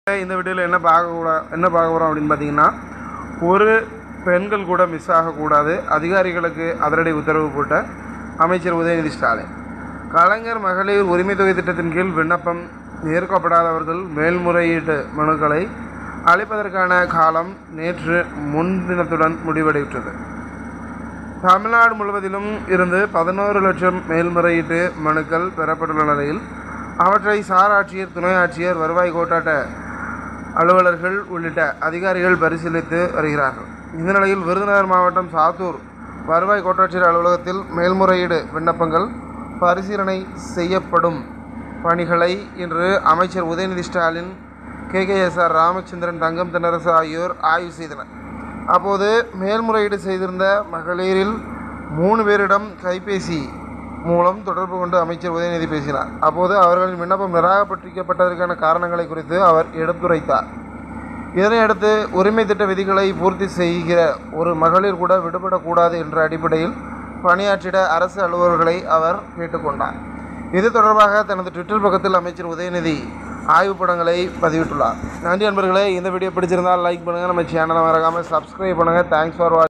இந்த வீடியோவில் என்ன பார்க்கக்கூடா என்ன பார்க்க போகிறோம் அப்படின்னு பார்த்தீங்கன்னா ஒரு பெண்கள் கூட மிஸ் ஆகக்கூடாது அதிகாரிகளுக்கு அதிரடி உத்தரவு போட்ட அமைச்சர் உதயநிதி ஸ்டாலின் கலைஞர் மகளிர் உரிமை தொகை திட்டத்தின் கீழ் விண்ணப்பம் ஏற்கப்படாதவர்கள் மேல்முறையீட்டு மனுக்களை அளிப்பதற்கான காலம் நேற்று முன்தினத்துடன் முடிவடைகிறது தமிழ்நாடு முழுவதிலும் இருந்து பதினோரு லட்சம் மேல்முறையீட்டு மனுக்கள் பெறப்பட்டுள்ள நிலையில் அவற்றை சார் ஆட்சியர் துணை ஆட்சியர் வருவாய் கோட்டாட்ட அலுவலர்கள் உள்ளிட்ட அதிகாரிகள் பரிசீலித்து வருகிறார்கள் இந்த நிலையில் விருதுநகர் மாவட்டம் சாத்தூர் வருவாய் கோட்டாட்சியர் அலுவலகத்தில் மேல்முறையீடு விண்ணப்பங்கள் பரிசீலனை செய்யப்படும் பணிகளை இன்று அமைச்சர் உதயநிதி ஸ்டாலின் கேகேஎஸ்ஆர் ராமச்சந்திரன் தங்கம் தென்னரசு ஆகியோர் ஆய்வு செய்தனர் அப்போது மேல்முறையீடு செய்திருந்த மகளிரில் மூணு பேரிடம் கைபேசி மூலம் தொடர்பு கொண்டு அமைச்சர் உதயநிதி பேசினார் அப்போது அவர்களின் விண்ணப்பம் நிராகரிக்கப்பட்டதற்கான காரணங்களை குறித்து அவர் எடுத்துரைத்தார் இதனையடுத்து உரிமை திட்ட விதிகளை பூர்த்தி செய்கிற ஒரு மகளிர் கூட விடுபடக்கூடாது என்ற அடிப்படையில் பணியாற்றிட அரசு அலுவலர்களை அவர் கேட்டுக்கொண்டார் இது தொடர்பாக தனது ட்விட்டர் பக்கத்தில் அமைச்சர் உதயநிதி ஆய்வுப் படங்களை பதிவிட்டுள்ளார் நன்றி நண்பர்களே இந்த வீடியோ பிடிச்சிருந்தால் லைக் பண்ணுங்கள் நம்ம சேனலை மறக்காமல் சப்ஸ்கிரைப் பண்ணுங்கள் தேங்க்ஸ் ஃபார் வாட்சிங்